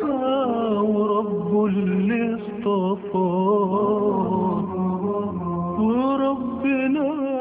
ورب اللي اصطفاه وربنا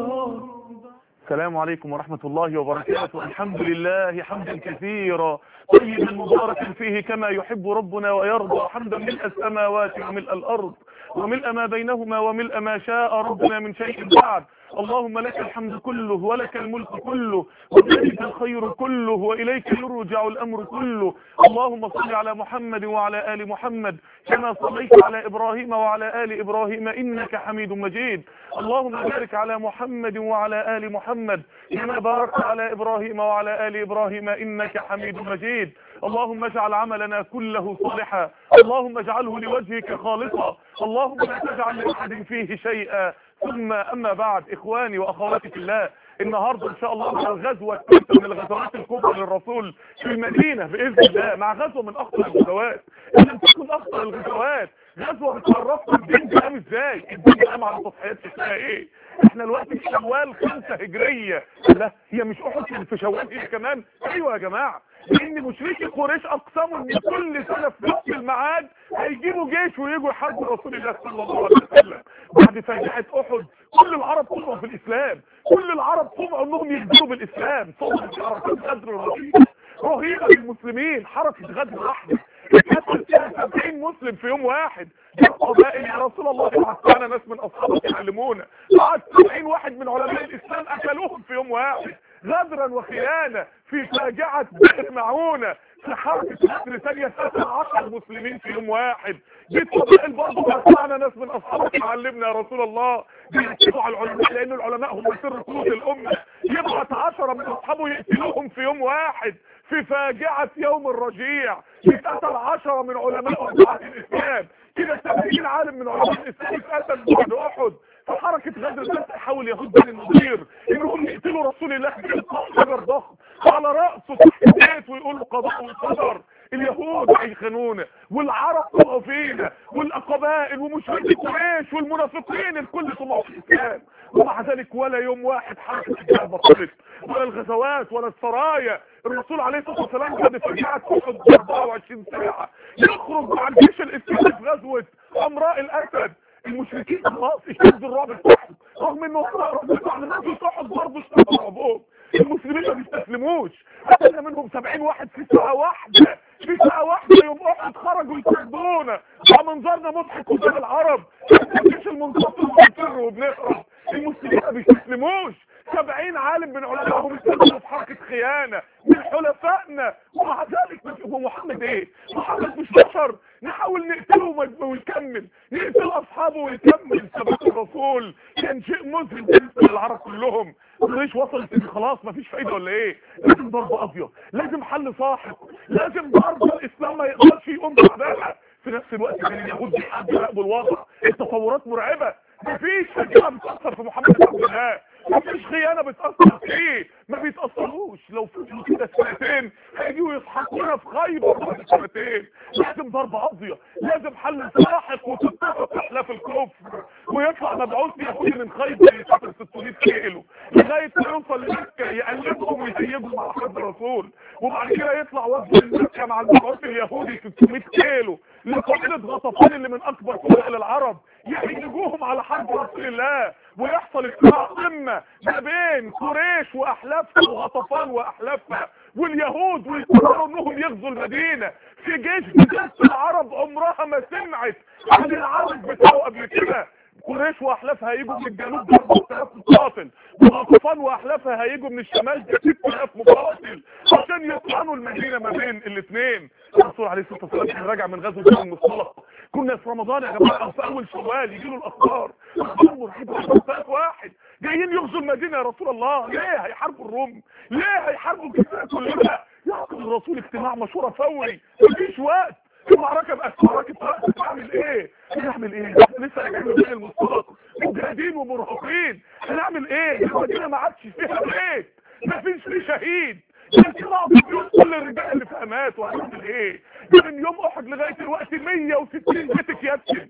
السلام عليكم ورحمة الله وبركاته الحمد لله حمدا كثيرا طيبا مباركا فيه كما يحب ربنا ويرضى حمدا ملء السماوات وملء الأرض وملء ما بينهما وملء ما شاء ربنا من شيء بعد اللهم لك الحمد كله ولك الملك كله وبيدك الخير كله وإليك يرجع الأمر كله اللهم صل على محمد وعلى آل محمد كما صليت على إبراهيم وعلى آل إبراهيم إنك حميد مجيد اللهم بارك على محمد وعلى آل محمد كما باركت على إبراهيم وعلى آل إبراهيم إنك حميد مجيد اللهم اجعل عملنا كله صالحا اللهم اجعله لوجهك خالصا اللهم لا تجعل لأحد فيه شيئا ثم أما بعد إخواني وأخواتي في الله النهاردة إن شاء الله مع الغزوة الثالثة من الغزوات الكبرى للرسول في المدينة بإذن الله مع غزوة من أخطر الغزوات لم تكن أخطر الغزوات غزوة بتعرفنا الدين قام إزاي الدين قام على تضحيات اسمها إيه احنا الوقت في شوال خمسة هجرية لا هي مش أحد في شوال إيه كمان أيوة يا جماعة لان مشركي قريش اقسموا ان كل سنه في نفس الميعاد هيجيبوا جيش ويجوا يحاربوا رسول الله صلى الله عليه وسلم بعد فاجعه احد كل العرب طمعوا في الاسلام كل العرب طمعوا انهم يهدروا بالاسلام صوت حركات غدر رهيبه رهيبه للمسلمين حركه غدر واحده قتل فيها 70 مسلم في يوم واحد قبائل يا رسول الله بعت معانا ناس من اصحابك يعلمونا بعت 70 واحد من علماء الاسلام قتلوهم في يوم واحد غدرا وخيانة في فاجعة بئر معونة في حركة مصر ثانية 13 مسلمين في يوم واحد جيت قبائل برضه معنا ناس من اصحابك علمنا يا رسول الله بيحكوا على العلماء لان العلماء هم سر قوة الامة يبعت 10 من اصحابه يقتلوهم في يوم واحد في فاجعة يوم الرجيع يتقتل 10 من علماء وضعات الاسلام كده 70 عالم من علماء الاسلام اتقتل بعد احد فحركة غدر ده تحاول يهود بن النضير انهم يقتلوا رسول الله حجر ضخم على رأسه تحت البيت ويقولوا قضاء وقدر اليهود هيخانونا والعرب طمعوا فينا والقبائل ومشركي قريش والمنافقين الكل طمعوا في الاسلام ومع ذلك ولا يوم واحد حركة الجهاد بطلت ولا الغزوات ولا السرايا الرسول عليه الصلاه والسلام بعد فجعه احد 24 ساعه يخرج مع الجيش الاسلامي في غزوه امراء الاسد المشركين خلاص اشتدوا الرعب بتاعهم رغم انه ربنا على نفسه صاحب برضه اشتدوا رعبهم المسلمين ما بيستسلموش قتلنا منهم 70 واحد في ساعه واحده في ساعه واحده يوم احد خرجوا يطردونا ومنظرنا مضحك قدام العرب الجيش المنتصر بنفر وبنهرب المسلمين ما بيستسلموش 70 عالم من علمائهم استخدموا في حركه خيانه من حلفائنا ومع ذلك هو محمد ايه محمد مش بشر نحاول نقتله ويكمل نقتل اصحابه ويكمل ثبات الرسول كان شيء مذهل بالنسبه للعرب كلهم قريش وصلت ان خلاص مفيش فايده ولا ايه لازم ضربه قاضيه لازم حل صاحب لازم ضربه الاسلام ما يقدرش يقوم بعدها في نفس الوقت كان اليهود بيحبوا يراقبوا الوضع التصورات مرعبه مفيش فجأة بتأثر في محمد بن عبد الله مفيش خيانة بتأثر فيه ما بيتأثروش لو فضلوا كده سنتين هيجوا يضحكونا في خيبر بعد سنتين لازم ضربة قاضية لازم حل ساحق وتتفق احلاف الكفر ويطلع مبعوث يهودي من خيبر يسافر 600 كيلو لغاية ما يوصل لمكة يقلبهم ويسيبهم على حد الرسول وبعد كده يطلع وفد من مكة مع المبعوث اليهودي 600 كيلو لقبيلة غطفان اللي من اكبر قبائل العرب يحججوهم على حرب رسول الله ويحصل اجتماع قمة ما بين قريش واحلافها وغطفان واحلافها واليهود ويقرروا انهم يغزوا المدينة في جيش جزيرة العرب عمرها ما سمعت عن العرب بتاعه قبل كده قريش واحلافها هيجوا من الجنوب ب 4000 مقاتل وغطفان واحلافها هيجوا من الشمال ب 6000 مقاتل عشان يطعنوا المدينه ما بين الاثنين الرسول عليه الصلاه والسلام كان راجع من غزوه بني المصطلق كنا في رمضان يا جماعه في اول شوال يجي له الاخبار اخبار مرعبه خمسات واحد جايين يغزوا المدينه يا رسول الله ليه هيحاربوا الروم ليه هيحاربوا الجزيره كلها يعقد الرسول اجتماع مشوره فوري مفيش وقت المعركة بقت معركة رأس هنعمل ايه هنعمل ايه لسه راجعين من بين المصطلق مجاهدين ومرهقين هنعمل ايه المدينة ما عادش فيها بيت ما فيش فيه شهيد يطلعوا بيوت كل الرجال اللي في امات وهنعمل ايه من يوم احد لغاية الوقت 160 بيت اتيتم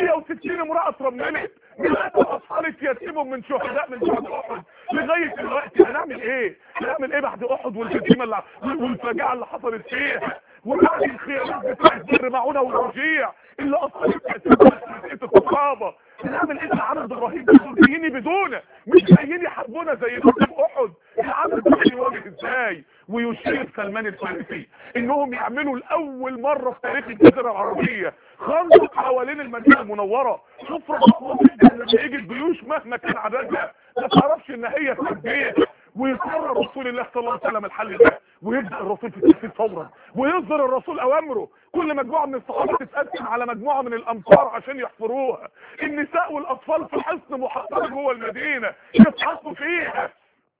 160 امرأة اترملت مئات الاطفال اتيتموا من شهداء من بعد احد لغاية الوقت هنعمل ايه هنعمل ايه بعد احد والهزيمة اللي والفجاعة اللي حصلت فيها وبعد الخيانات بتاعت بر معونه والرجيع اللي اصلا كانت الصحابه نعمل ايه عدد رهيب جايين بدونه مش جايين يحاربونا زي غزوه احد العدد ده يواجه ازاي ويشير سلمان الفارسي انهم يعملوا لاول مره في تاريخ الجزيره العربيه خندق حوالين المدينه المنوره حفره ضخمه جدا لما يجي الجيوش مهما كان عددها ما تعرفش ان هي تنبيه ويقرر رسول الله صلى الله عليه وسلم الحل ده ويبدا الرسول في التنفيذ فورا ويصدر الرسول اوامره كل مجموعه من الصحابه تتقسم على مجموعه من الامصار عشان يحفروها النساء والاطفال في حصن محصن جوه المدينه يتحطوا فيها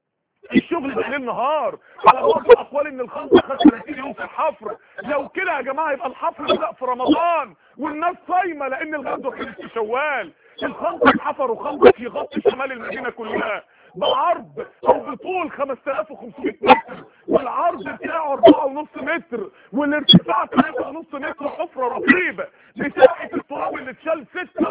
الشغل ده ليل نهار على بعض الاقوال ان الخمسه خد 30 يوم في الحفر لو كده يا جماعه يبقى الحفر بدا في رمضان والناس صايمه لان الغزوه كانت في شوال الخمسه حفروا خندق يغطي شمال المدينه كلها بعرض او بطول 5500 متر والعرض بتاعه 4.5 متر والارتفاع 3.5 متر حفره رهيبه مساحه التراب اللي اتشال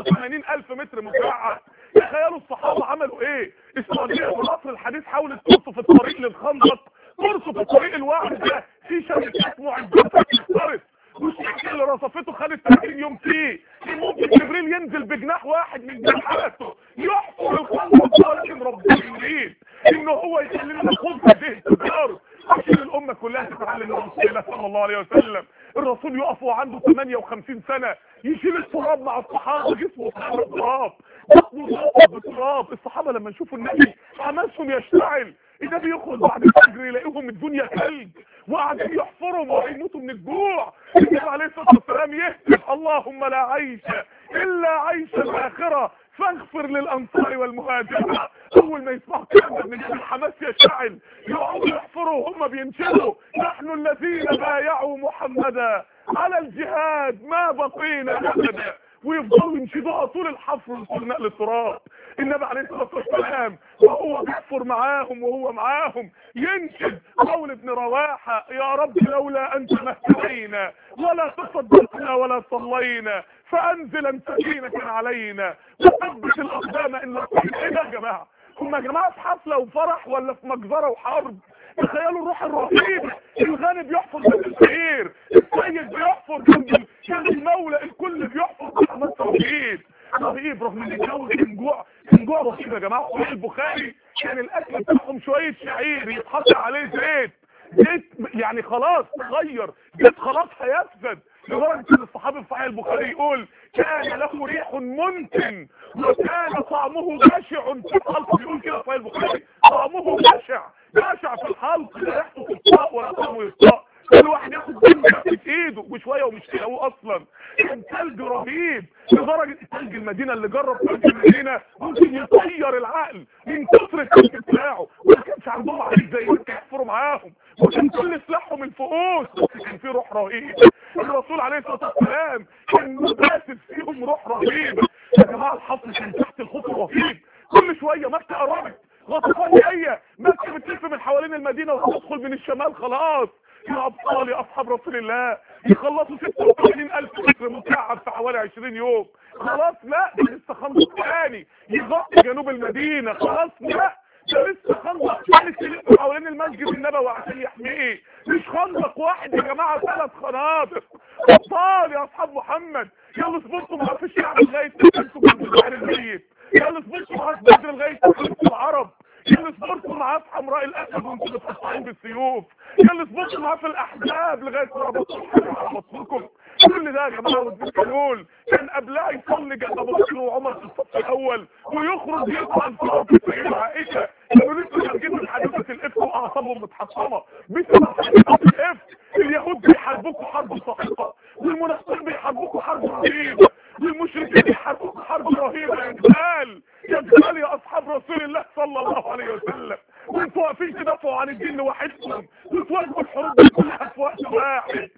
86000 متر مكعب تخيلوا الصحابه عملوا ايه السعوديه والقطر الحديث حاولت ترصف الطريق للخندق ترصف الطريق الواحد ده في شركات معدات تخترق والشركه اللي رصفته خدت 30 يوم فيه ممكن جبريل ينزل بجناح واحد من جناحاته يحفر الخندق ولكن ربنا يريد ان هو يخلي لنا خبز به التجار عشان الامه كلها تتعلم من رسول الله صلى الله عليه وسلم الرسول يقف وعنده 58 سنه يشيل التراب مع الصحابه جسمه صار التراب بطنه ضغط بالتراب الصحابه لما يشوفوا النبي حماسهم يشتعل النبي يخرج بعد الفجر يلاقيهم الدنيا ثلج وقاعدين يحفروا وهيموتوا من الجوع النبي عليه الصلاه والسلام يهتف اللهم لا عيش الا عيش الاخره فاغفر للانصار والمهاجرين اول ما يسمعوا كلام من الحماس يشتعل يقعدوا يحفروا هم بينشدوا نحن الذين بايعوا محمدا على الجهاد ما بقينا ابدا ويفضلوا ينشدوها طول الحفر وطول نقل التراب النبي عليه الصلاه والسلام وهو بيحفر معاهم وهو معاهم ينشد قول ابن رواحه يا رب لولا انت ما اهتدينا ولا تصدقنا ولا صلينا فانزلا سكينه علينا وثبت الاقدام ان لقينا ايه ده يا جماعه هم يا جماعه في حفله وفرح ولا في مجزره وحرب تخيلوا الروح الرهيب الغني بيحفر جنب الفقير السيد بيحفر جنب جنب المولى الكل بيحفر بحماس رهيب رهيب رغم ان الجو كان جوع كان جوع رهيب يا جماعه صحيح البخاري كان الاكل بتاعهم شويه شعير يتحط عليه زيت زيت يعني خلاص تغير زيت خلاص هيفسد لدرجه ان الصحابي في صحيح البخاري يقول كان له ريح منتن وكان طعمه جشع في الحلق بيقول كده في صحيح البخاري طعمه جشع جشع في الحلق لا ريحته تطاق ولا طعمه يطاق كل واحد ياخد جنبه في ايده وشويه ومش تلاقوه اصلا كان ثلج رهيب لدرجه ثلج المدينه اللي جرب ثلج المدينه ممكن يطير العقل من كثر الثلج بتاعه وما كانش عندهم عقل زي ما يحفروا معاهم وكان كل سلاحهم الفؤوس بس كان في روح رهيب الرسول عليه الصلاه والسلام كان مباسس فيهم روح رهيبه يا جماعه الحصر كان تحت الخط رهيب كل شويه مكه قربت غطفان جايه مكه بتلف من حوالين المدينه وتدخل من الشمال خلاص يا ابطال يا اصحاب رسول الله يخلصوا 86000 متر مكعب في حوالي 20 يوم خلاص لا ده لسه خندق ثاني يغطي جنوب المدينه خلاص لا ده لسه خندق ثالث يلف حوالين المسجد النبوي عشان يحميه مش خندق واحد يا جماعه ثلاث خنادق ابطال يا اصحاب محمد يلا اصبروا مع في الشعب لغايه تنسوا جنب البحر الميت يلا اصبروا مع في بدر لغايه تنسوا العرب يلا اصبروا معاه في حمراء الاسد وانتم متقطعين بالسيوف يلا اصبروا معاه في الاحزاب لغايه ما ربطوا الحاجه على بطنكم كل ده يا جماعه والكانون كان قبلها يصلي جنب ابو بكر وعمر في الصف الاول ويخرج يطعن في رب السيده عائشه كانوا لسه خارجين من حادثه الافك واعصابهم متحطمه بسبب حادثه الافك اليهود بيحاربوكوا حرب صاحقه والمنافقين بيحاربوكوا حرب رهيبه والمشركين بيحاربوكوا حرب رهيبه يا جبال يا جبال يا اصحاب رسول الله صلى الله عليه وسلم وانتوا واقفين تدافعوا عن الدين لوحدكم وتواجهوا الحروب دي كلها في وقت واحد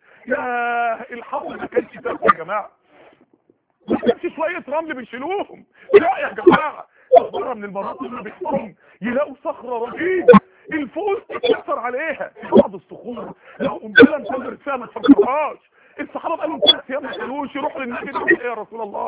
يا الحظ ما كانش سهل يا جماعه ما كانش شويه رمل بنشيلوهم لا يا جماعه بره من المناطق اللي بيحصلهم يلاقوا صخره رهيبه الفوز تكسر عليها بعض الصخور لو قنبله انفجرت فيها ما تفكرهاش الصحابه بقالهم ثلاث ايام ما قالوش يروحوا للنبي يقولوا ايه يا رسول الله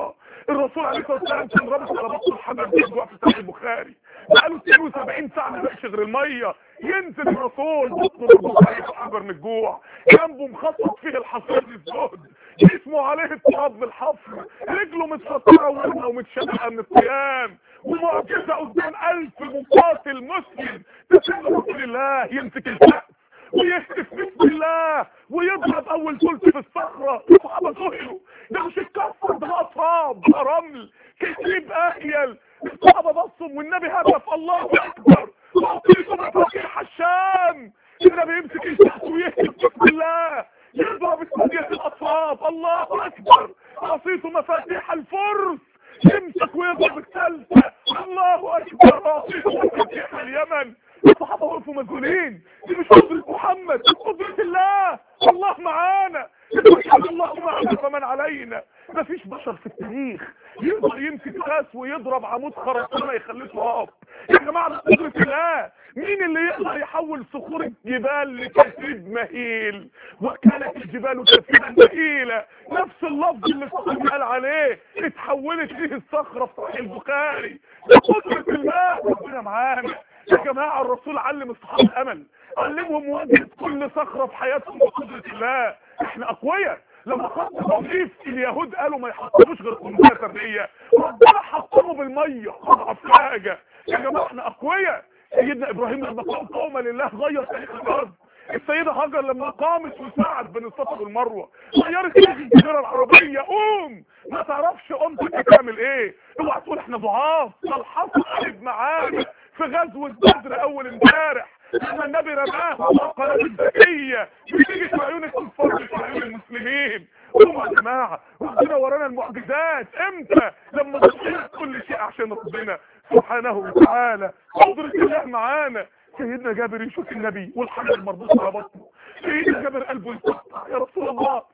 الرسول عليه الصلاه والسلام كان رابط على بطن الحمل بيجوع في صحيح البخاري بقاله 72 ساعه ما بقاش غير الميه ينزل الرسول بطنه بيجوع حجر من الجوع جنبه مخطط فيه الحصير الزهد جسمه عليه التراب بالحفر رجله متفطره ورمه ومتشققه من الصيام ومعجزه قدام الف مقاتل مسلم تسلم رسول الله يمسك الكأس ويهتف بسم الله ويضرب اول ثلث في الصخره الصحابه سئلوا ده مش اتكسر ده اطراب ده رمل كتيب اهيل الصحابه بصوا والنبي هدف الله اكبر واعطيكم مفاتيح الشام النبي يمسك الكأس ويهتف بسم الله يضرب الثانية الاطراب الله اكبر اعطيته مفاتيح الفرس يمسك ويضرب الثالثه الله اكبر اعطيته مفاتيح اليمن الصحابه وقفوا مذهولين دي مش قدرة محمد دي قدرة الله الله معانا الله معنا فمن علينا مفيش بشر في التاريخ يقدر يمسك راس ويضرب عمود خرسانه يخليه تراب يا جماعه ده قدرة الله مين اللي يقدر يحول صخور الجبال لكثيب مهيل وكانت الجبال كثيبا مهيلة نفس اللفظ اللي الصحابي قال عليه اتحولت فيه الصخرة في صحيح البخاري ده قدرة الله ربنا معانا يا جماعة الرسول علم الصحابة الامل علمهم وجهة كل صخرة في حياتهم بقدرة الله احنا اقوياء لما خط توقيف اليهود قالوا ما يحطموش غير قنبله ذريه ربنا حطمه بالميه اضعف حاجه يا جماعه احنا اقوياء سيدنا ابراهيم لما قام قوما لله غير تاريخ الارض السيدة هاجر لما قامت وساعد بين الصفا والمروة غيرت تاريخ الجزيرة العربية قوم ما تعرفش قمت تعمل ايه اوعى تقول احنا ضعاف ده الحصر قلب معانا في غزوة بدر اول امبارح لما النبي رماه وقال الذكية بتيجي في عيون الكفار مش في عيون المسلمين قوموا يا جماعة ربنا ورانا المعجزات امتى لما نصير كل شيء عشان ربنا سبحانه وتعالى قدرة الله معانا سيدنا جابر يشوف النبي والحجر مربوط على بطنه سيدنا جابر قلبه يتقطع يا رسول الله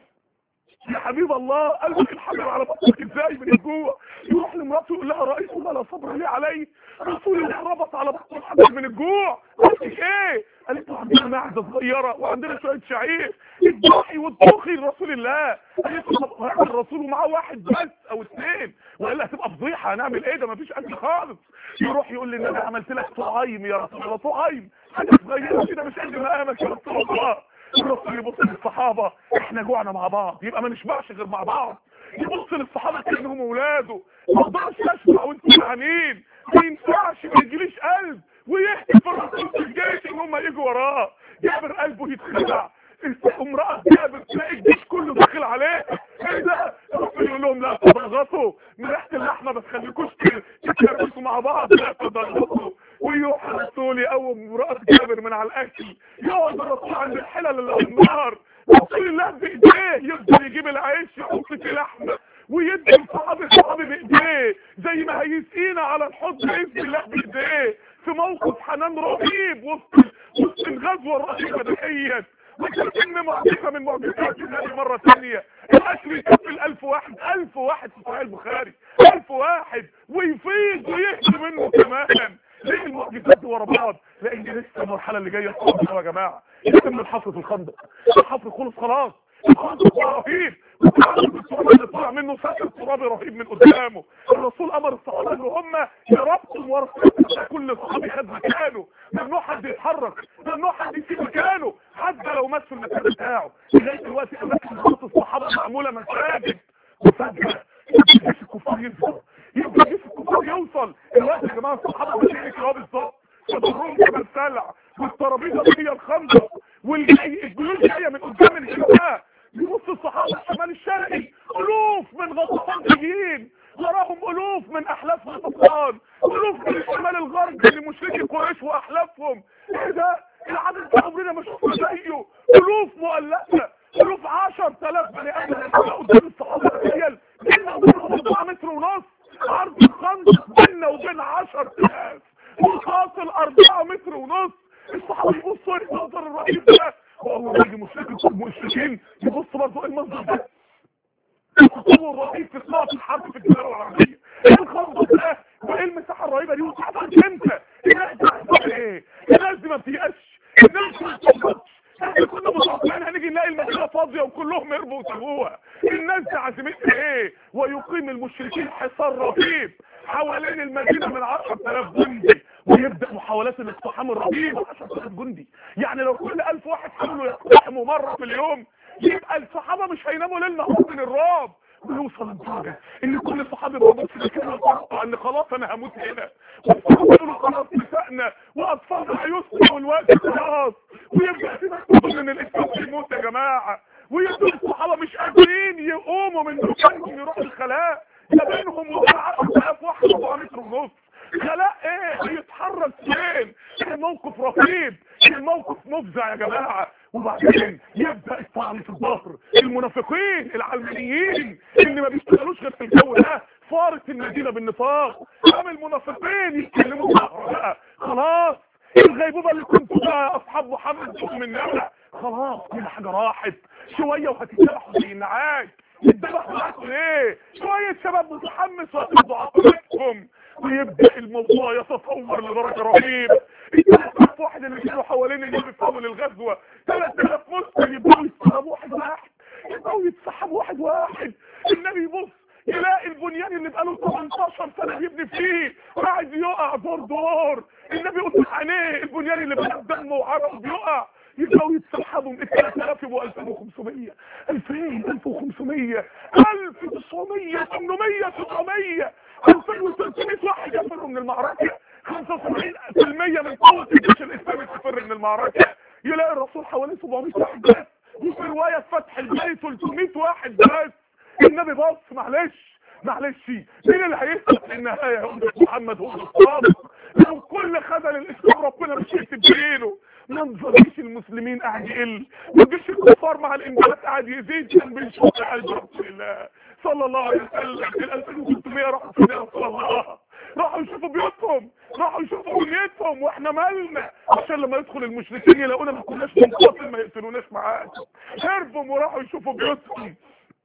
يا حبيب الله قلبك الحجر على بطنك ازاي من الجوع يروح لمراته يقول لها رئيس الله لا صبر لي علي رسول الله ربط على بطن الحجر من الجوع قلتك ايه قالت له عندنا معده صغيره وعندنا شويه شعير اذبحي واطبخي لرسول الله قالت له طب الرسول ومعاه واحد بس او اثنين والا هتبقى فضيحه هنعمل ايه ده مفيش اكل خالص يروح يقول لي ان انا عملت لك طعيم يا رسول الله طعيم حاجه صغيره كده مش قد مقامك يا رسول الله الرسول يبص للصحابة احنا جوعنا مع بعض يبقى ما نشبعش غير مع بعض يبص للصحابة كأنهم اولاده ما اقدرش اشبع وانتم جعانين ما ينفعش ما يجيليش قلب ويهتف الرسول في الجيش ان هم يجوا وراه جابر قلبه يتخدع امرأة جابر تلاقي الجيش كله داخل عليه ايه ده الرسول يقول لهم لا تضغطوا من ريحة اللحمة ما تخليكوش تتكربسوا مع بعض لا تضغطوا ويروح الرسول يقوم امرأة جابر من على الاكل يقعد الرسول عند الحلل اللي على النار رسول الله بايديه يفضل يجيب العيش يحط فيه لحمه ويدي الصحابي الصحابي بايديه زي ما هيسقينا على الحوض باذن الله بايديه في موقف حنان رهيب وسط وسط الغزوه الرهيبه دهيت وكأن معجزة من معجزات النبي مرة ثانية الأكل يكفي الألف واحد ألف واحد في صحيح البخاري ألف واحد ويفيض ويهدي منه كمان ليه المعجزات دي ورا بعض لان لسه المرحله اللي جايه صعبه يا جماعه يتم الحفر في الخندق الحفر خلص خلاص الخندق رهيب التراب اللي طلع منه سكر ترابي رهيب من قدامه الرسول امر الصحابه ان هم يربطوا ورا كل صحابي خد مكانه ممنوع حد يتحرك ممنوع حد يسيب مكانه حتى لو مات في المكان بتاعه لغايه دلوقتي اماكن خط الصحابه معموله مساجد وفجاه جيش الكفار ينزل يبقى جيش الكفار يوصل الوقت يا جماعه الصحابه ماشيين كده بالظبط صدرهم جبل سلع والترابيزه هي الخندق والجيوش جايه من قدام الجبهه يبص الصحابه الشمال الشرقي الوف من غطفان جايين وراهم الوف من احلاف غطفان الوف من الشمال الغربي لمشركي قريش واحلافهم ايه ده العدد ده عمرنا ما شفنا زيه الوف مؤلفه الوف 10000 بني ادم قدام الصحابه تخيل بيننا وبينهم 4 متر ونص عرض الخندق بيننا وبين 10000 وحاصل 4 متر ونص الصحابه يبصوا المنظر الرهيب ده واول ما يجي مشرك المشركين يبص برضه المنظر ده التطور الرهيب في صناعه الحرب في الجزيره العربيه ايه الخندق ده وايه المساحه الرهيبه دي واتحصلت امتى الناس دي هتعمل ايه الناس دي ما بتيأسش الناس دي ما بتفكرش احنا كنا متوقعين هنيجي نلاقي المدينه فاضيه فاضيه وكلهم هربوا وسابوها الناس دي عزيمتها ايه ويقيم المشركين حصار رهيب حوالين المدينه من 10000 جندي ويبدا محاولات الاقتحام الرهيبه 10000 جندي يعني لو كل 1000 واحد حاولوا يقتحموا مره في اليوم يبقى الصحابه مش هيناموا ليل نهار من الرعب ويوصل لدرجه ان كل صحابي موجود في مكان يتوقع ان خلاص انا هموت هنا والصحابه يقولوا خلاص نسائنا واطفالنا هيسقطوا الوقت خلاص ويبدا في ناس من الاسلام يموت يا جماعه ويبقى الصحابه مش قادرين يقوموا من مكانهم يروحوا الخلاء ما بينهم وبين 10000 واحد 4 متر ونص خلاء ايه هيتحرك فين الموقف رهيب الموقف مفزع يا جماعه وبعدين يبدا الطعن في الظهر المنافقين العلمانيين اللي ما بيشتغلوش غير في الجو ده فارت المدينه بالنفاق قام المنافقين يتكلموا ظهر بقى خلاص الغيبوبه اللي كنتوا بقى يا اصحاب محمد من نمله خلاص كل حاجه راحت شويه وهتتذبحوا زي النعاج الذبح معاكم ليه شويه شباب متحمس وهتاخدوا عقلتهم ويبدا الموضوع يتطور لدرجه رهيبه الثلاث واحد اللي كانوا حوالين النبي في اول الغزوه 3000 مسلم يبداوا يتسحبوا واحد واحد يبداوا يتسحبوا واحد واحد النبي يبص يلاقي البنيان اللي بقاله 18 سنه بيبني فيه قاعد يقع دور دور النبي قدام عينيه البنيان اللي بقى دم وعرق بيقع يبقوا يتسحبوا من 3000 يبقوا 2500 2000 1500 1900 800 700 2300 واحد يفروا من المعركه 75% من قوه الجيش الاسلامي تفر من المعركه يلاقي الرسول حوالي 700 واحد بس وفي روايه فتح البيت 300 واحد بس النبي بص معلش معلش مين اللي هيثبت في النهايه يا أمة محمد هو الصادق لو كل خذل الاسلام ربنا مش هيكتب دينه منظر جيش المسلمين قاعد يقل وجيش الكفار مع الانجازات قاعد يزيد كان بيشوف قلب رسول الله صلى الله عليه وسلم ال 2300 راحوا فين يا رسول الله راحوا يشوفوا بيوتهم راحوا يشوفوا دنيتهم واحنا مالنا عشان لما يدخل المشركين يلاقونا ما كناش منقاتل ما يقتلوناش معاهم هربوا وراحوا يشوفوا بيوتهم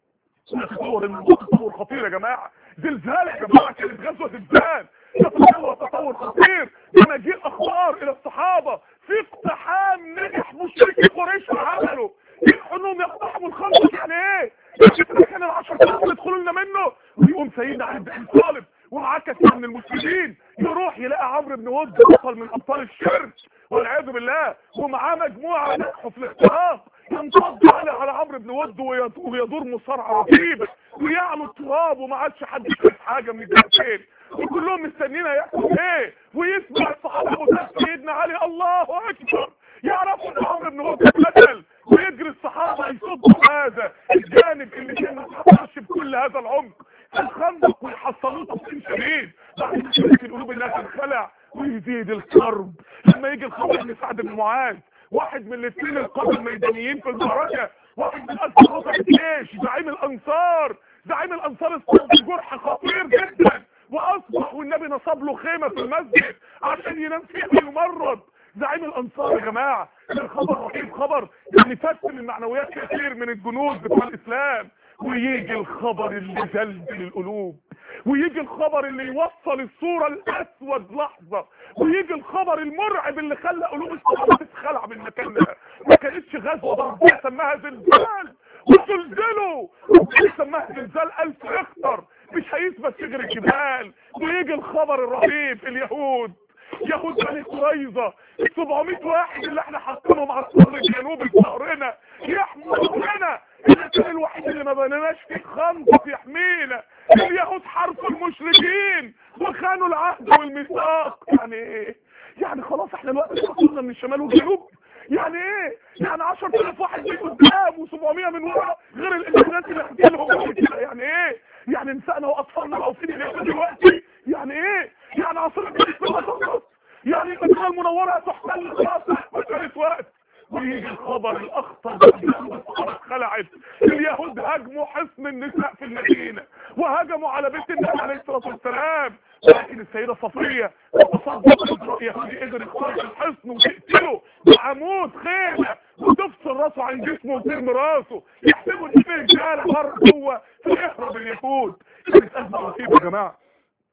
تطور تطور خطير يا جماعه زلزال يا جماعه كانت غزوه زلزال تطور تطور خطير مناجيل اخبار الى الصحابه في اقتحام نجح مشركي قريش عملوا يحنهم يقتحموا الخندق يعني ايه الفكره كان العشر سنوات يدخلوا لنا منه ويقوم سيدنا علي بن طالب ومعاه كثير من المسلمين يروح يلاقي عمرو بن ود بطل من ابطال الشرك والعياذ بالله ومعاه مجموعه نجحوا في الاختراق ينتظر على على عمرو بن ود ويدور مصارعه رهيبه ويعلو التراب وما عادش حد شايف حاجه من الجهتين وكلهم مستنيين هيحصل ايه ويسمع الصحابه قدام سيدنا علي الله اكبر يعرفوا ان عمرو بن ود اتقتل ويجري الصحابه يصدوا هذا الجانب اللي كان ما اتحطش بكل هذا العمق الخندق ويحصلوه تصميم شديد بعد كده في قلوب الناس انخلع ويزيد الكرب لما يجي الخبر من سعد بن معاذ واحد من الاثنين القاده الميدانيين في المعركه واحد من اسرى قطع الجيش زعيم الانصار زعيم الانصار استوى جرح خطير جدا واصبح والنبي نصب له خيمه في المسجد عشان ينام فيها ويمرض زعيم الانصار يا جماعه ده خبر رهيب خبر يعني فت من معنويات كثير من الجنود بتوع الاسلام ويجي الخبر اللي زلزل القلوب ويجي الخبر اللي يوصل الصورة الأسود لحظة ويجي الخبر المرعب اللي خلى قلوب الصحابة تتخلع من مكانها ما كانتش غزوة ضربية سماها زلزال وزلزلوا وكان سماها زلزال ألف اختر مش هيثبت شجر الجبال ويجي الخبر الرهيب اليهود يهود بني قريظة ال 700 واحد اللي احنا حاطينهم على الصهر الجنوبي في ظهرنا يحموا ظهرنا المكان الوحيد اللي ما بنيناش فيه خندق يحمينا اليهود حرفوا المشركين وخانوا العهد والميثاق يعني ايه يعني خلاص احنا الوقت وصلنا من الشمال والجنوب يعني ايه يعني 10000 واحد من قدام و700 من ورا غير الامكانيات اللي هتجيلهم كده يعني ايه يعني نسائنا واطفالنا واقفين اليهود دلوقتي يعني ايه يعني عصير الجنوب تخلص يعني المدينه المنوره هتحتل خلاص مساله وقت ويجي الخبر الاخطر خلعت اليهود هاجموا حصن النساء في المدينه وهجموا على بيت النبي عليه الصلاه والسلام لكن السيده صفيه تصدق يهودي قدر يخترق الحصن وتقتله بعمود خيمه وتفصل راسه عن جسمه وترمي راسه يحسبوا ان في رجاله بره جوه فيهرب اليهود كانت ازمه رهيبه يا جماعه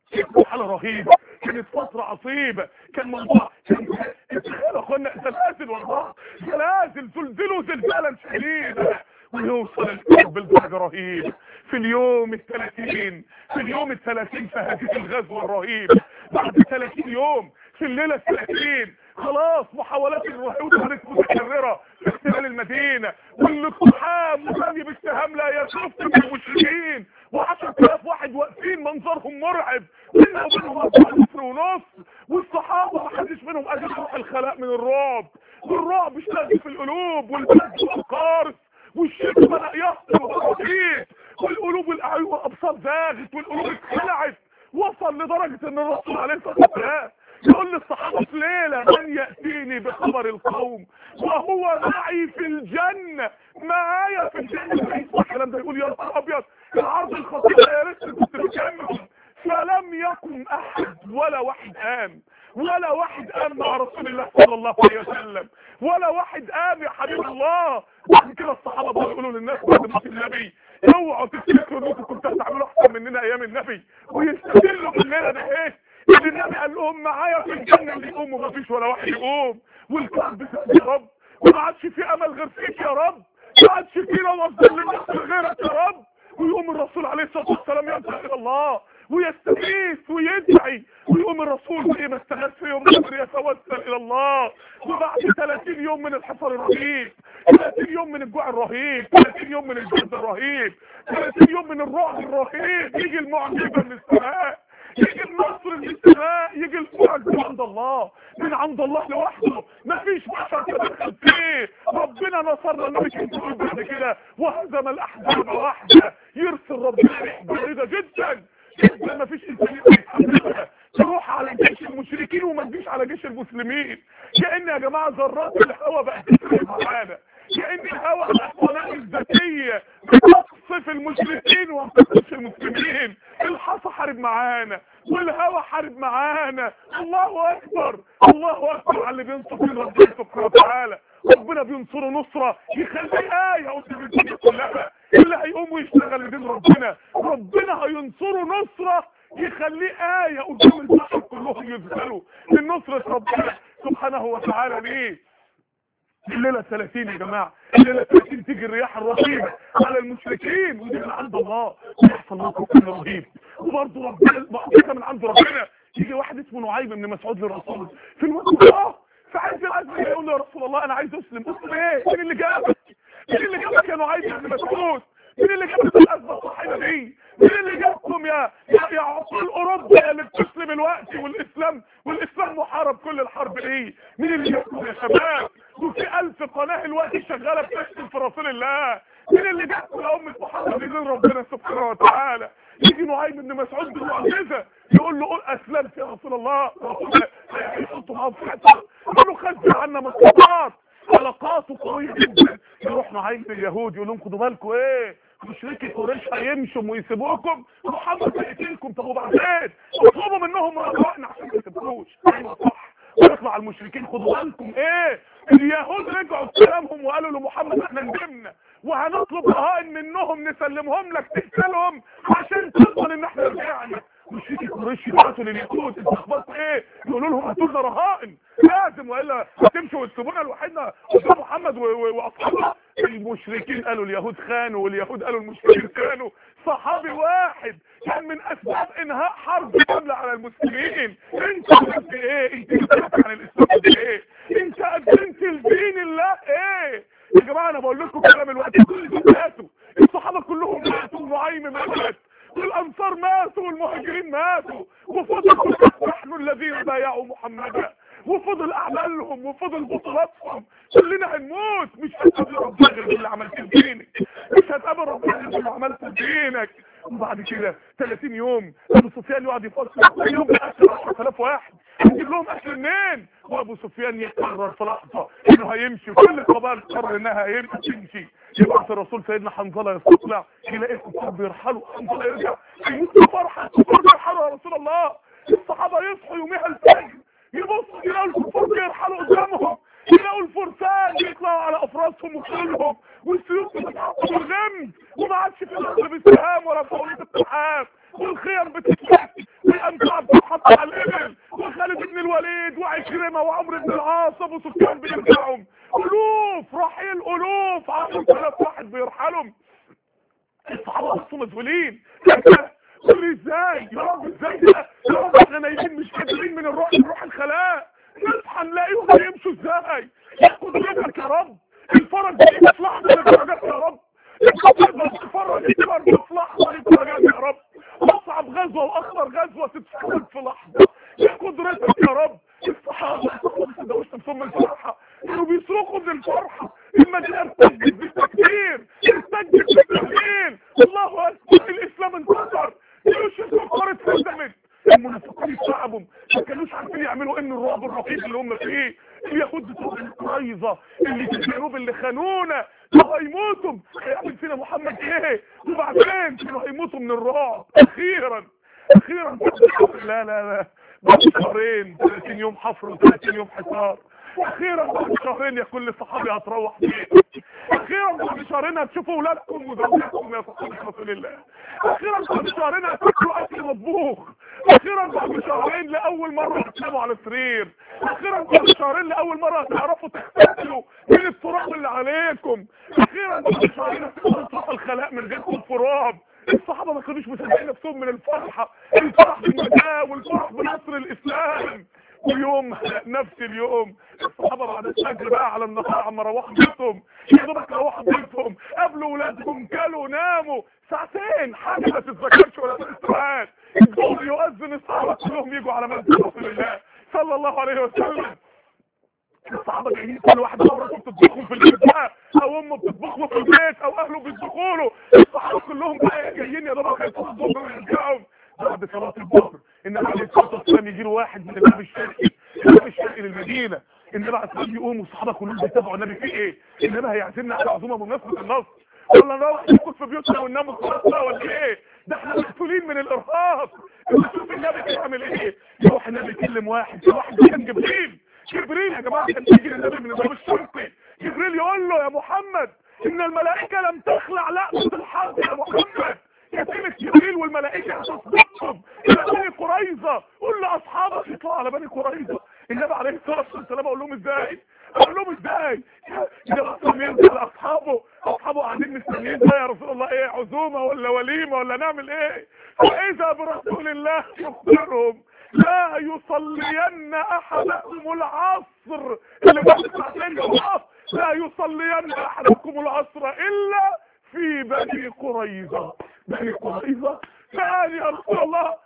كانت مرحله رهيبه كانت فتره عصيبه كان موضوع كان تخيل اخوانا زلازل والله زلازل زلزلوا زلزالا شديدا ويوصل الكرب لدرجه رهيبه في اليوم الثلاثين في اليوم الثلاثين في هذه الغزوه الرهيبه بعد 30 يوم في الليله الثلاثين خلاص محاولات اليهود كانت متكرره في احتلال المدينه والاقتحام وثاني بالسهام لا يشوف من المشركين و10000 واحد واقفين منظرهم مرعب بينهم وبينهم أربعة متر ونص والصحابه ما حدش منهم قادر يروح الخلاء من الرعب والرعب اشتد في القلوب والبلد والقارس والشرك بدأ يهطل وتوحيد والقلوب والأعين والأبصار زاغت والقلوب اتخلعت وصل لدرجة ان الرسول عليه الصلاة والسلام يقول للصحابة في ليلة من يأتيني بخبر القوم وهو معي في الجنة معايا في الجنة الكلام ده يقول يا نهار أبيض العرض الخطير يا ريت كنت بكمل فلم يقم أحد ولا واحد قام ولا واحد قام مع رسول الله صلى الله عليه وسلم ولا واحد قام يا حبيب الله بعد كده الصحابه بقوا يقولوا للناس بعد ما النبي اوعوا تفتكروا انكم كنتوا هتعملوا احسن مننا ايام النبي ويستدلوا بالليله ده ايه ان النبي قال لهم معايا في الجنه اللي يقوم ومفيش ولا واحد يقوم والكعب يا رب وما عادش في امل غير فيك يا رب ما عادش فينا مصدر للناس غيرك يا رب ويقوم الرسول عليه الصلاه والسلام ينزل الى الله ويستغيث ويدعي ويقوم الرسول ايه ما استغاث في يوم الامر يتوسل الى الله وبعد 30 يوم من الحصار الرهيب 30 يوم من الجوع الرهيب 30 يوم من الجهد الرهيب 30 يوم من الرعب الرهيب يجي المعجزه من السماء يجي النصر من السماء يجي الفرج من عند الله من عند الله لوحده مفيش بشر تدخل فيه ربنا نصرنا النبي كان بيقول بعد كده وهزم الاحزاب وحده يرسل ربنا ريح بعيده جدا جدا مفيش انسان يتحملها تروح على جيش المشركين وما تجيش على جيش المسلمين كأن يا جماعة ذرات الهواء بقت معانا كأن الهواء قنابل ذكية بتقصف المشركين وما بتقصفش المسلمين الحصى حارب معانا والهواء حارب معانا الله اكبر الله اكبر على اللي بينصر من ربنا سبحانه وتعالى ربنا بينصره نصرة يخليه آية قدام الدنيا كلها اللي هيقوم ويشتغل لدين ربنا ربنا هينصره نصرة يخليه آية قدام البشر كلهم يذهلوا لنصرة ربنا سبحانه وتعالى ليه الليلة 30 يا جماعة الليلة 30 تيجي الرياح الرهيبة على المشركين ودي من عند الله يحصل موقف كان رهيب وبرضه ربنا معجزة من عند ربنا يجي واحد اسمه نعيم بن مسعود للرسول في الوقت ده في عز العزم يقول له يا رسول الله انا عايز اسلم اسلم ايه مين اللي جابك مين اللي جابك يا نعيم بن مسعود مين اللي جابك الازمه الصحيحه دي مين اللي جابكم يا يا, يا عقول اوروبا اللي بتسلم الوقت والاسلام والاسلام محارب كل الحرب دي مين اللي جابكم يا شباب وفي ألف قناة الوقت شغالة بتشتم في رسول الله مين اللي جابكم يا أمة محمد يدين ربنا سبحانه وتعالى يجي نعيم بن مسعود بالمعجزة يقول له قول أسلمت يا رسول الله رسول الله يحطوا معاهم في حتة يقول له خد عنا مصطفات علاقاته قوية جدا يروح نعيم اليهود يقول لهم خدوا بالكم ايه مشركي قريش هيمشوا ويسيبوكم محمد هيقتلكم طب وبعدين اطلبوا منهم رجائنا عشان ما يسيبوش ايوه صح ويطلع المشركين خدوا بالكم ايه اليهود رجعوا بكلامهم وقالوا لمحمد احنا ندمنا وهنطلب رهائن منهم نسلمهم لك تقتلهم عشان تضمن ان احنا رجعنا مشركي قريش يبعتوا لليهود انت اخبارك ايه يقولوا لهم هاتوا لنا رهائن لازم والا هتمشوا وتسيبونا لوحدنا قدام محمد واصحابه المشركين قالوا اليهود خانوا واليهود قالوا المشركين خانوا صحابي واحد كان من اسباب انهاء حرب كامله على المسلمين انت قلت ايه انت قلت عن الاسلام ايه انت قدمت لدين الله ايه يا جماعه انا بقول لكم كلام الوقت كل دول ماتوا الصحابه كلهم ماتوا نعيم مات والانصار ماتوا والمهاجرين ماتوا وفضل نحن الذين بايعوا محمدا وفضل اعمالهم وفضل بطولاتهم كلنا هنموت مش هتقابل ربنا غير باللي عملت في دينك مش هتقابل ربنا غير باللي عملت في دينك وبعد كده 30 يوم ابو سفيان يقعد يفكر يوم اكل 10000 واحد يجيب لهم اكل منين وابو سفيان يقرر في لحظه انه هيمشي وكل القبائل تقرر انها هيمشي تمشي يبعث الرسول سيدنا حنظله يستطلع يلاقي الكفار بيرحلوا حنظله يرجع يموت فرحه الكفار بيرحلوا يا رسول الله الصحابه يصحوا يوميها الفجر يبصوا يلاقوا الكفار بيرحلوا قدامهم يلاقوا الفرسان يطلعوا على افراسهم وخيولهم والسيوف بتتحط في الغمز وما عادش في الارض بالسهام ولا في طاولة التحام والخيم بتتفك والامتار الصحابه بصوا مذهولين قول لي ازاي يا رب ازاي ده يا رب احنا نايمين مش قادرين من الروح نروح الخلاء نصحى نلاقيهم هيمشوا ازاي يا قدرتك يا رب الفرج دي في لحظه للدرجات يا رب تقدر تتفرج الدرجة في لحظه للدرجات يا رب اصعب غزوه واخطر غزوه تتفرج في لحظه يا قدرتك يا رب الصحابه ده مش ثم الفرحه كانوا بيصرخوا من الفرحه المدينه ارتجت بالتكبير ارتجت بالتكبير الله اكبر الاسلام انتصر جيوش الكفار اتهزمت المنافقين اتعبوا ما كانوش عارفين يعملوا ان الرعب الرهيب اللي هم فيه اليهود بتوع القريظه اللي في الجنوب اللي خانونا كانوا هيموتوا هيعمل فينا محمد ايه وبعدين كانوا هيموتوا من الرعب اخيرا اخيرا لا لا لا بعد شهرين 30 يوم حفر و30 يوم حصار اخيرا بعد شهرين يا كل صحابي هتروح بيتك اخيرا بعد شهرين هتشوفوا اولادكم وزوجاتكم يا صحابه رسول الله اخيرا بعد شهرين هتاكلوا اكل مطبوخ اخيرا بعد شهرين لاول مره هتناموا على سرير اخيرا بعد شهرين لاول مره هتعرفوا تغتسلوا من التراب اللي عليكم اخيرا بعد شهرين هتقدروا تروحوا الخلاء من غير تراب الصحابه ما كانوش مصدقين نفسهم من الفرحه الفرح بالنجاه والفرح بنصر الاسلام ويوم نفس اليوم الصحابة بعد الفجر بقى على النهار عم روحوا بيتهم يا دوبك روحوا بيتهم قابلوا ولادهم كلوا ناموا ساعتين حاجة ما تتذكرش ولا تستوعب الظهر يؤذن الصحابة كلهم يجوا على مسجد رسول الله صلى الله عليه وسلم الصحابة جايين كل واحد مرته بتطبخهم في البيت بقى او امه بتطبخ له في البيت او اهله بيطبخوا له الصحابة كلهم بقى جايين يا دوبك هيطبخوا ويرجعوا بعد صلاة الظهر النبي عليه الصلاة والسلام يجي له واحد من الباب الشرقي الباب الشرقي للمدينة النبي عليه الصلاة يقوم والصحابة كلهم بيتابعوا النبي في ايه النبي هيعزمنا على عزومة بمناسبة النصر ولا نروح ناكل في بيوتنا وننام خلاص بقى ولا ايه ده احنا مقتولين من الارهاق شوف النبي بيعمل ايه يروح النبي يكلم واحد واحد كان جبريل جبريل يا جماعة كان يجي للنبي من الباب الشرقي جبريل يقول له يا محمد ان الملائكة لم تخلع لقمة الحرب يا محمد يتمت جبريل والملائكة هتصدقهم الى بني قريظة قول لاصحابك يطلعوا على بني قريظة النبي عليه الصلاة والسلام اقول لهم ازاي اقول لهم ازاي يا رسول ينزل اصحابه اصحابه قاعدين مستنيين ده يا رسول الله ايه عزومة ولا وليمة ولا نعمل ايه فاذا برسول الله يخبرهم لا يصلين احدكم العصر اللي بعد ساعتين لا يصلين احدكم العصر الا في بني قريظة بني قريظة ثاني يا رسول الله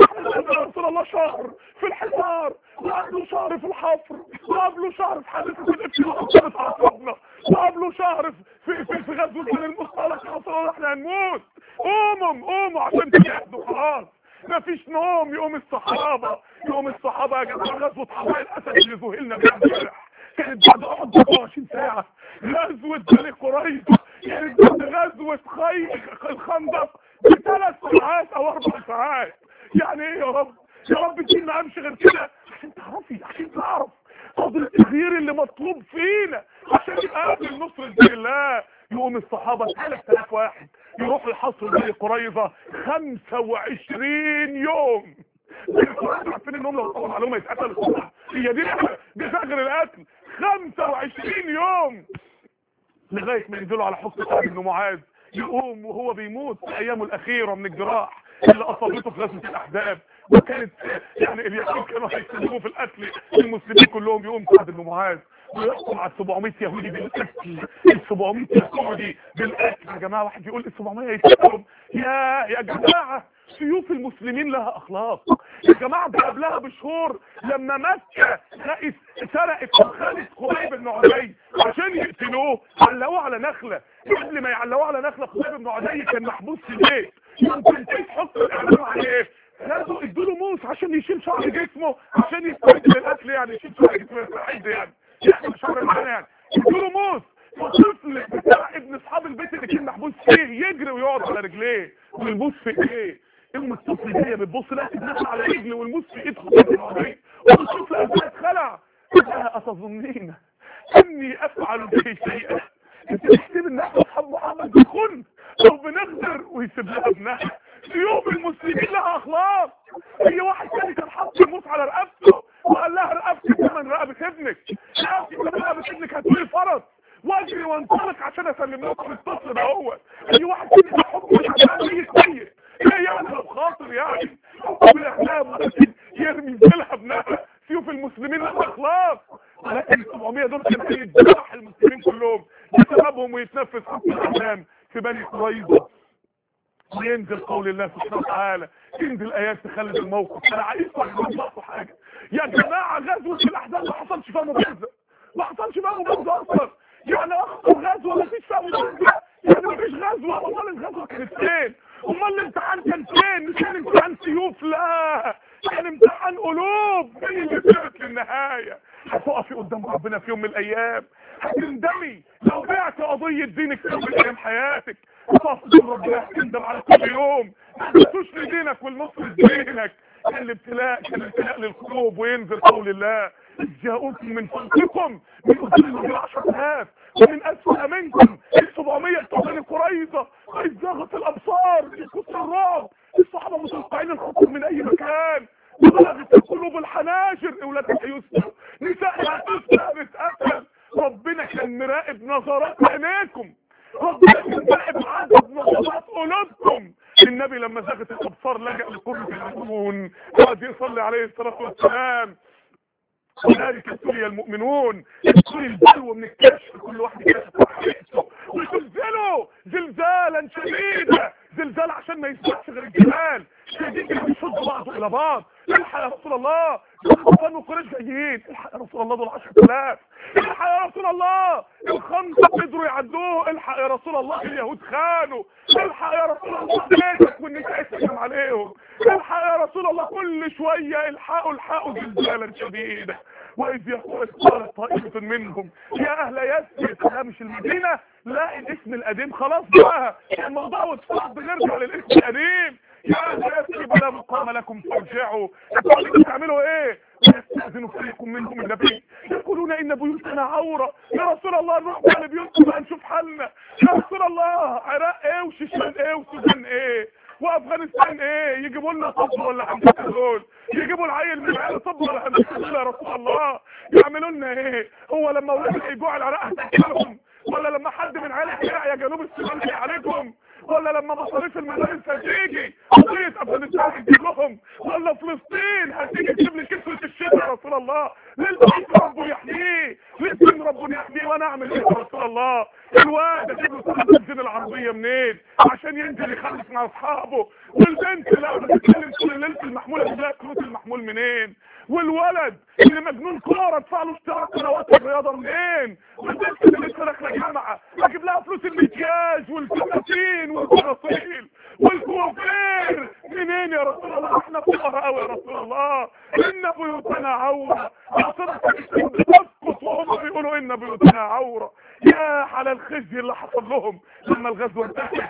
يا رسول الله شهر في الحصار وقبله شهر في الحفر وقبله شهر في حادثة الابتلاء كانت عصبنا وقبله شهر في في في غزوة من المصطلح يا رسول الله احنا هنموت قوموا قوموا عشان تجهزوا خلاص مفيش نوم يقوم الصحابة يقوم الصحابة يا جماعة غزوة حوالي الأسد اللي ذهلنا بيها امبارح كانت بعد احد 24 ساعة غزوة بني قريظة كانت بعد غزوة خي الخندق بثلاث ساعات او اربع ساعات يعني ايه يا رب يا رب ادينا امشي غير كده عشان تعرفي عشان تعرف قدر التغيير اللي مطلوب فينا عشان يبقى قبل نصر دين الله يقوم الصحابة 3000 واحد يروحوا يحصروا بني قريظة 25 يوم عارفين انهم لو طبعا عليهم يتقتلوا هي دي دي فجر القتل 25 يوم لغاية ما ينزلوا على حكم سعد بن معاذ يقوم وهو بيموت في ايامه الاخيرة من الجراح اللي اصابته في غزوة الاحزاب وكانت يعني اليهود كانوا هيستخدموه في القتل المسلمين كلهم يقوم سعد بن معاذ ويحكم على 700 يهودي بالقتل ال 700 يهودي بالقتل يا جماعه واحد يقول ال 700 يتقتلوا يا يا جماعه سيوف المسلمين لها اخلاق يا جماعه ده قبلها بشهور لما مكه سرقت خالد خبيب بن عدي عشان يقتلوه علقوه على نخله قبل ما يعلقوه على نخله خبيب بن عدي كان محبوس في البيت يمكن تحط الاعلام عليه لازم ادوا له موس عشان يشيل شعر جسمه عشان يستعد للقتل يعني يشيل شعر جسمه يستعد يعني يعني شعر معانا يعني ادوا له موس الطفل بتاع ابن اصحاب البيت اللي كان محبوس فيه يجري ويقعد على رجليه والموس في ايديه ام الطفل جايه بتبص لقت ابنها على رجل والموس في ايد خطيبها والطفل قبلها اتخلع قالها اتظنين اني افعل به شيئا انت تحسب ان احنا اصحاب محمد بنخن او بنغدر ويسيب لها ابنها سيوف المسلمين لها اخلاق هي واحد تاني كان حاطط الموس على رقبته وقال لها رقبتي كمان رقبه ابنك رقبتي كمان رقبه ابنك هتقولي فرس واجري وانطلق عشان اسلم لكم الطفل ده هو اي واحد تاني كان حكم ميت ميت ايه يعني لو خاطر يعني بالاحلام ولكن يرمي بلها ابنها سيوف المسلمين لا اخلاص ولكن ال 700 دول كانوا يذبح المسلمين كلهم بسببهم ويتنفس حكم الاحلام في بني قريظه وينزل قول الله سبحانه وتعالى تنزل ايات تخلد الموقف انا عايز اوضح حاجه يا جماعه غزوه الاحزاب ما حصلش فيها مبارزه ما حصلش فيها مبارزه اصلا يعني اخطر غزوه ما فيش فيها مبارزه يعني ما فيش غزوه امال الغزوه كانت فين امال الامتحان كان فين مش كان امتحان سيوف لا كان امتحان قلوب مين اللي ثبت للنهايه هتقفي قدام ربنا في يوم من الايام هتندمي لو بعت قضيه دينك في يوم من ايام حياتك هتقف قدام ربنا هتندم على كل يوم ما تنسوش لدينك والنصر لدينك كان الابتلاء كان ابتلاء للقلوب وينزل قول الله إذ جاءوكم من فوقكم من قدام بالعشر آلاف ومن أسفل منكم السبعمية بتوع بني قريظة وإذ زاغت الأبصار في كسر الرعب الصحابة متوقعين الخطر من أي مكان وبلغت القلوب الحناجر أولادها هيسلم نسائها هتسلم هتتقتل ربنا كان مراقب نظرات عينيكم ربنا كان مراقب عدد نظرات قلوبكم النبي لما زاغت الابصار لجأ لقرة المؤمنون وقعد يصلي عليه الصلاة والسلام وذلك ابتلي المؤمنون ابتلي البلوى من الكشف كل واحد يكشف حقيقته وزلزلوا زلزالا شديدا زلزال عشان ما يسمعش غير الجبال شديد يشد بعضه الى بعض الحق يا رسول الله كانوا قريش جايين الحق يا رسول الله دول 10000 الحق يا رسول الله الخمسه قدروا يعدوه الحق يا رسول الله اليهود خانوا الحق يا رسول الله بيتك والنساء تسلم عليهم الحق يا رسول الله كل شويه الحقوا الحقوا زلزالا شديدا واذ يقول قالت طائفه منهم يا اهل يثرب ده مش المدينه لا الاسم القديم خلاص بقى الموضوع واتفق نرجع للاسم القديم يا اهل يثرب لا مقام لكم فارجعوا انتوا بتعملوا ايه ويستأذن فريق منهم النبي يقولون ان بيوتنا عورة يا رسول الله نروح على بيوتنا بقى نشوف حالنا يا رسول الله عراق ايه وشيشان ايه وسودان ايه وافغانستان ايه يجيبوا لنا طب ولا هندسه دول يجيبوا العيل من العيال طب ولا هندسه دول يا رسول الله يعملوا لنا ايه هو لما اولاد يجوع العراق هتاكلهم ولا لما حد من عيال العراق يا جنوب السودان هيعالجهم ولا لما مصاريف المدارس هتيجي قضية افغانستان هتجيب لهم ولا فلسطين هتيجي تجيب لي كسوة الشتاء يا رسول الله للبعيد ربه يحميه للدين ربنا يحميه وانا اعمل ايه يا رسول الله الواد اجيب له الدين العربية منين عشان ينزل يخلص مع اصحابه والبنت لا بتتكلم طول الليل في المحمولة تلاقي فلوس المحمول منين والولد اللي مجنون كوره ادفع له اشتراك قنوات الرياضه منين والبنت اللي لسه داخله جامعه اجيب لها فلوس المكياج والفساتين والبناطيل والكوافير منين يا رسول الله احنا فقراء قوي يا رسول الله ان بيوتنا عوره تسقط وهم بيقولوا ان بيوتنا عوره يا على الخزي اللي حصل لهم لما الغزوه انتهت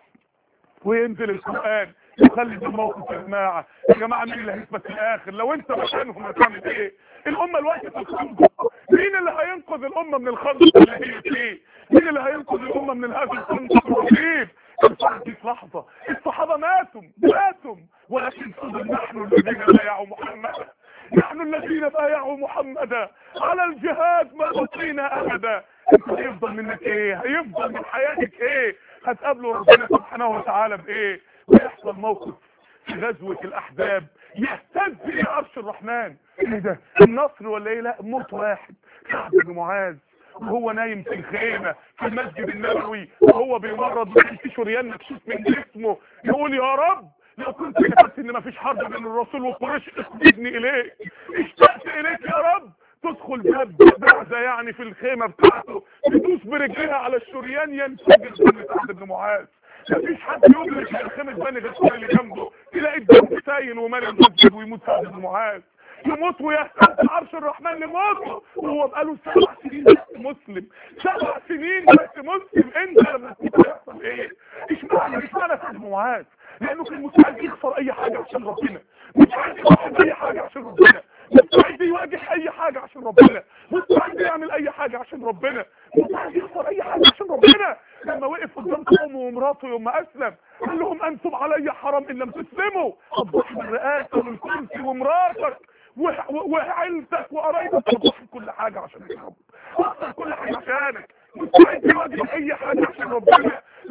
وينزل القرآن يخلي الموقف يا جماعة يا جماعة مين اللي هيثبت في الآخر لو انت مكانهم هتعمل ايه الأمة الوقت في الخندق مين اللي هينقذ الأمة من الخندق اللي هي فيه مين اللي هينقذ الأمة من هذا الخندق الرهيب الفرق في لحظة الصحابة ماتوا ماتوا ولكن فضل نحن الذين بايعوا محمدا نحن الذين بايعوا محمدا على الجهاد ما بقينا أبدا انت هيفضل منك ايه هيفضل من حياتك ايه هتقابلوا ربنا سبحانه وتعالى بايه ويحصل موقف في غزوة الاحزاب يهتز الى عرش الرحمن ايه ده النصر ولا ايه لا موت واحد سعد بن معاذ وهو نايم في الخيمة في المسجد النبوي وهو بيمرض وكان في شريان مكشوف من جسمه يقول يا رب لو كنت كتبت ان مفيش حرب بين الرسول وقريش اخدني اليك اشتقت اليك يا رب تدخل باب بعزة يعني في الخيمة بتاعته تدوس برجلها على الشريان ينفجر دم سعد بن معاذ مفيش حد يدرك من خيمة بني غسان اللي جنبه تلاقي الدم سايل ومالي المسجد ويموت سعد بن معاذ يموت ويهتز عرش الرحمن لموته وهو بقاله سبع سنين بس مسلم سبع سنين بس مسلم انت لما تكون يحصل ايه اشمعنى اشمعنى سعد بن معاذ لانه كان مستعد يخسر اي حاجه عشان ربنا مستعد يخسر اي حاجه عشان ربنا مستعد يواجه اي حاجه عشان ربنا مستعد يعمل اي حاجه عشان ربنا مستعد يخسر اي حاجه عشان ربنا لما وقف قدام قومه ومراته يوم ما اسلم قال لهم انتم علي حرام ان لم تسلموا الضحي بالرئاسه والكرسي ومراتك وعيلتك وقرايبك تضحي كل حاجه عشان الرب واخسر كل حاجه عشانك مستعد يواجه اي حاجه عشان ربنا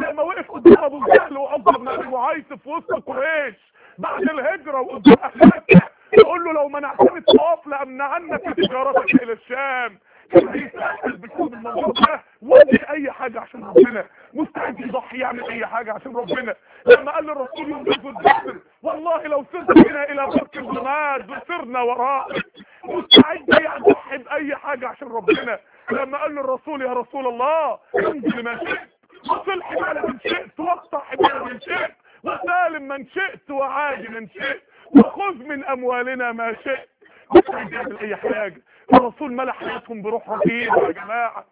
لما وقف قدام ابو جهل وعقبه بن ابي معيط في وسط قريش بعد الهجره وقدام اهل مكه يقول له لو منعتني الطواف لامنعنك تجارتك الى الشام كان هيسأل بسبب الموضوع ده ودي اي حاجة عشان ربنا مستعد يضحي يعمل اي حاجة عشان ربنا لما قال للرسول ينجز الدخل والله لو سرت بنا الى برك الغماد وسرنا وراءك مستعد يضحي باي حاجة عشان ربنا لما قال للرسول يا رسول الله انزل ما شئت وصل حبال من شئت واقطع حبال من شئت وسالم من شئت وعادي من شئت وخذ من اموالنا ما شئت مستعد يعمل اي حاجة الرسول ملح حياتهم بروح رهيبة يا جماعة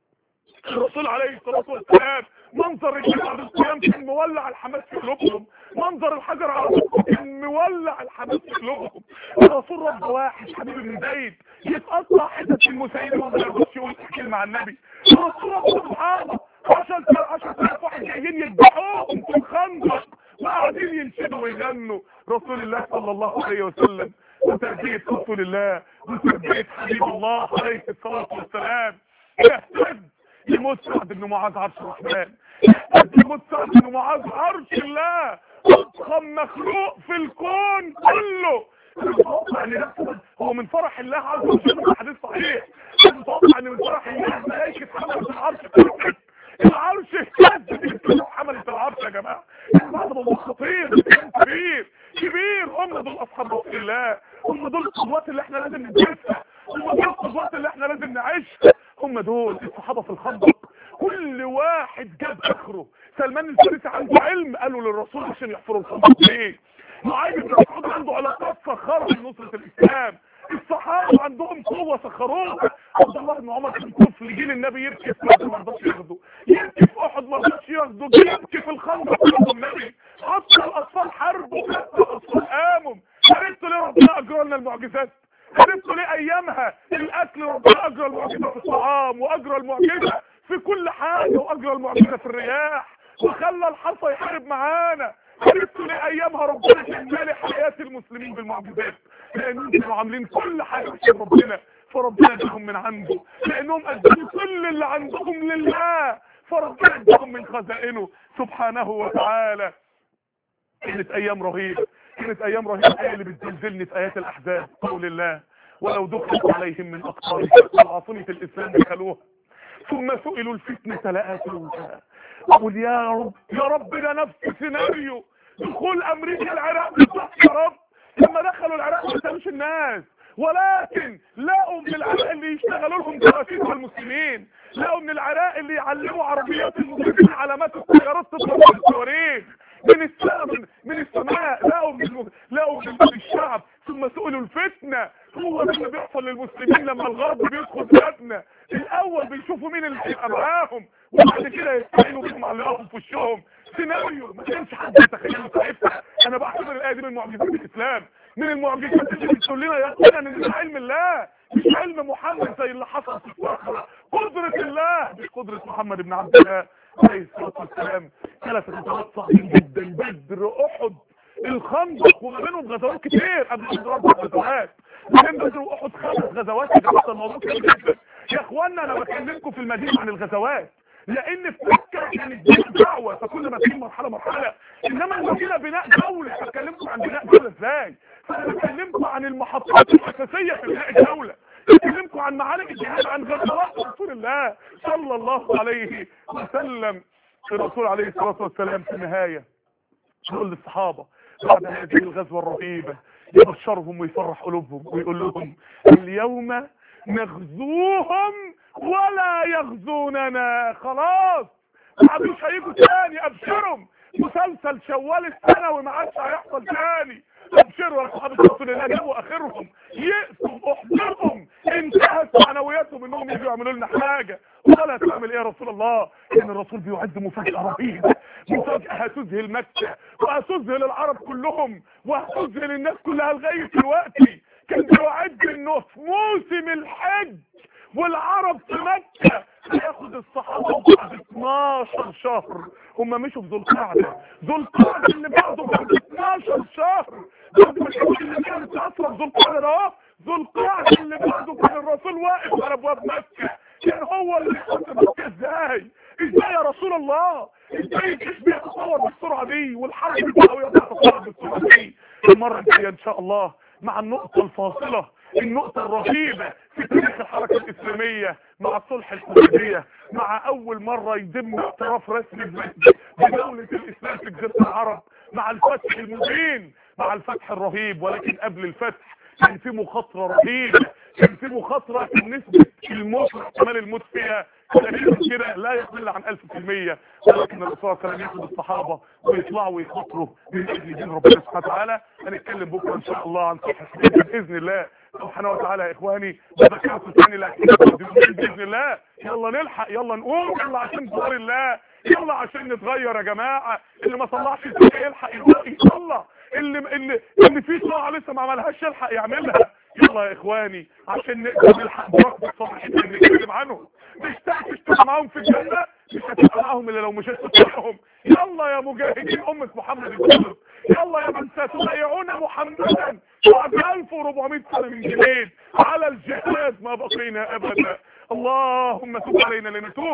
الرسول عليه الصلاة والسلام منظر الجماعة بالصيام كان مولع الحماس في قلوبهم منظر الحجر على الصخر كان مولع الحماس في قلوبهم الرسول رب واحد حبيب بن زيد يتقطع حتت المسيلمة وما يرضاش يقول كلمة عن النبي الرسول رب سبحانه 10000 10000 واحد جايين يذبحوهم في الخندق وقاعدين ينشدوا ويغنوا رسول الله صلى الله عليه وسلم وتربية رسول الله وتربية حبيب الله عليه الصلاة والسلام يهتز يموت سعد بن معاذ عرش الرحمن يهتز يموت سعد بن معاذ عرش الله أضخم مخلوق في الكون كله متوقع ان ده هو من فرح الله عز وجل في حديث صحيح متوقع ان من فرح الله ملائكة حملت العرش تركت العرش اهتز حملت العرش يا جماعة بعد موضوع خطير كبير كبير هم دول اصحاب رسول الله هم دول القدوات اللي احنا لازم ندرسها هم دول القدوات اللي احنا لازم نعيشها هم دول الصحابة في الخندق كل واحد جاب اخره سلمان الفارسي عنده علم قالوا للرسول عشان يحفروا الخندق ليه معاذ بن مسعود عنده علاقات سخرها لنصرة الاسلام الصحابة عندهم قوة سخروها عبد الله بن عمر كان طفل جيل النبي يبكي في بدر ما رضاش ياخده يبكي في احد ما رضاش ياخده يبكي في الخندق ياخده النبي حتى الاطفال حاربوا حتى الاطفال قاموا عرفتوا ليه ربنا اجرى لنا المعجزات عرفتوا ليه ايامها الاكل ربنا اجرى المعجزه في الطعام واجرى المعجزه في كل حاجه واجرى المعجزه في الرياح وخلى الحصى يحارب معانا عرفتوا ليه ايامها ربنا كان مالي حياه المسلمين بالمعجزات لانهم كانوا عاملين كل حاجه عشان ربنا فربنا اداهم من عنده لانهم قدموا كل اللي عندهم لله فربنا اداهم من خزائنه سبحانه وتعالى كانت ايام رهيبه كانت ايام رهيبه هي اللي بتزلزلني في ايات الاحزاب قول الله ولو دخلت عليهم من اقطارها العاصمه الاسلام دخلوها ثم سئلوا الفتنه لاتوها اقول يا رب يا رب ده نفس سيناريو دخول امريكا العراق يا رب لما دخلوا العراق ما سالوش الناس ولكن لقوا من العراق اللي يشتغلوا لهم جواسيس المسلمين لقوا من العراق اللي يعلموا عربيات المسلمين علامات السيارات تطلع من الصواريخ من السماء من, من السماء لقوا من الم... لقوا من الشعب ثم سئلوا الفتنه هو ده اللي بيحصل للمسلمين لما الغرب بيدخل بلادنا الاول بيشوفوا مين اللي هيبقى معاهم وبعد كده يستعينوا بيهم على اللي في وشهم سيناريو ما كانش حد يتخيله ساعتها انا بعتبر الايه دي من معجزات الاسلام من المعجزات اللي بتقول لنا يا اخوانا ان ده علم الله مش علم محمد زي اللي حصل في الصخره قدره الله مش قدره محمد بن عبد الله عليه الصلاه والسلام ثلاث غزوات صعبين جدا بدر احد الخندق وما بينهم غزوات كتير قبل اربع غزوات بين بدر واحد خمس غزوات يا جماعه الموضوع كبير جدا يا اخوانا انا بكلمكم في المدينه عن الغزوات لان في مكه كانت دعوه فكل ما في مرحله مرحله انما المدينه بناء دوله بكلمكم عن بناء دوله ازاي فانا بكلمكم عن المحطات الاساسيه في بناء الدوله بكلمكم عن معارك الجهاد عن غزوات رسول الله صلى الله عليه وسلم الرسول عليه الصلاه والسلام في النهايه يقول للصحابه بعد هذه الغزوه الرهيبه يبشرهم ويفرح قلوبهم ويقول لهم اليوم نغزوهم ولا يغزوننا خلاص ما عادوش هيجوا تاني ابشرهم مسلسل شوال السنوي ما عادش هيحصل تاني ابشروا يا صحابه رسول الله جابوا اخرهم يأسوا احبطهم انتهت معنوياتهم انهم يجوا يعملوا لنا حاجه ولا تعمل ايه يا رسول الله ان الرسول بيعد مفاجاه رهيبه مفاجاه هتذهل مكه وهتذهل العرب كلهم وهتذهل الناس كلها لغايه دلوقتي كان بيعد انه في موسم الحج والعرب في مكة هياخد الصحابة بعد 12 شهر هم مشوا في ذو القعدة ذو القعدة اللي بعده بعد 12 شهر بعد ما الحج اللي كانت أسرى في ذو القعدة ده اهو ذو القعدة اللي بعده كان الرسول واقف على أبواب مكة كان هو اللي يحط مكة ازاي ازاي يا رسول الله ازاي الجيش بيتطور بالسرعه دي والحرب الدعويه بتتطور بالسرعه دي المره الجايه ان شاء الله مع النقطه الفاصله النقطة الرهيبة في تاريخ الحركة الإسلامية مع صلح الحديبية مع أول مرة يتم اعتراف رسمي بدولة الإسلام في جزيرة العرب مع الفتح المبين مع الفتح الرهيب ولكن قبل الفتح كان في مخاطرة رهيبة كان في مخاطرة نسبة الموت واحتمال الموت فيها تقريبا كده لا يقل عن 1000% ولكن الرسول صلى الله عليه وسلم ياخد الصحابة ويطلعوا ويخاطروا من اجل دين ربنا سبحانه وتعالى هنتكلم بكره ان شاء الله عن صلح الحديبية باذن الله سبحانه وتعالى يا اخواني بذكركم تاني لا باذن الله يلا نلحق يلا نقوم يلا عشان دور الله يلا عشان نتغير يا جماعه اللي ما طلعش الزكاه يلحق يطلع اللي اللي اللي فيه طاعه لسه ما عملهاش يلحق يعملها يلا يا اخواني عشان نقدر نلحق بركب الصالحين اللي بنتكلم عنهم مش تحت معاهم في الجنه مش هتبقى معاهم الا لو مشيت معاهم يلا يا مجاهدين امه محمد الصادق يلا يا من ستبايعون محمدا بعد 1400 سنه من جديد على الجهاد ما بقينا ابدا اللهم تب علينا لنتوب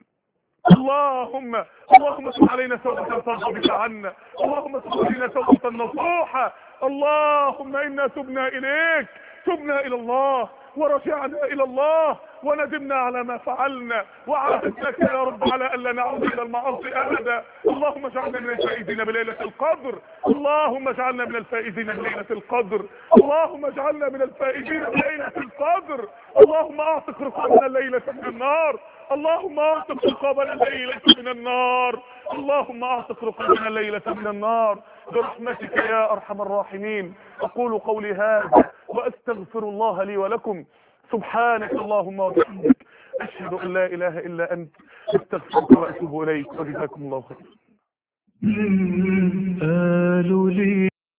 اللهم اللهم تب علينا توبة ترضى بك عنا اللهم تب علينا توبة نصوحة اللهم إنا تبنا إليك تبنا إلى الله ورجعنا إلى الله وندمنا على ما فعلنا وعهدناك يا رب على ألا نعود إلى المعاصي أبدا اللهم اجعلنا من الفائزين بليلة القدر اللهم اجعلنا من الفائزين بليلة القدر اللهم اجعلنا من الفائزين بليلة القدر اللهم اعتق رقابنا ليلة من النار اللهم اعتق رقابنا ليلة من النار اللهم اعتق رقابنا ليلة من النار برحمتك يا ارحم الراحمين اقول قولي هذا واستغفر الله لي ولكم سبحانك اللهم وبحمدك اشهد ان لا اله الا انت استغفرك واتوب اليك وجزاكم الله خيرا قالوا لي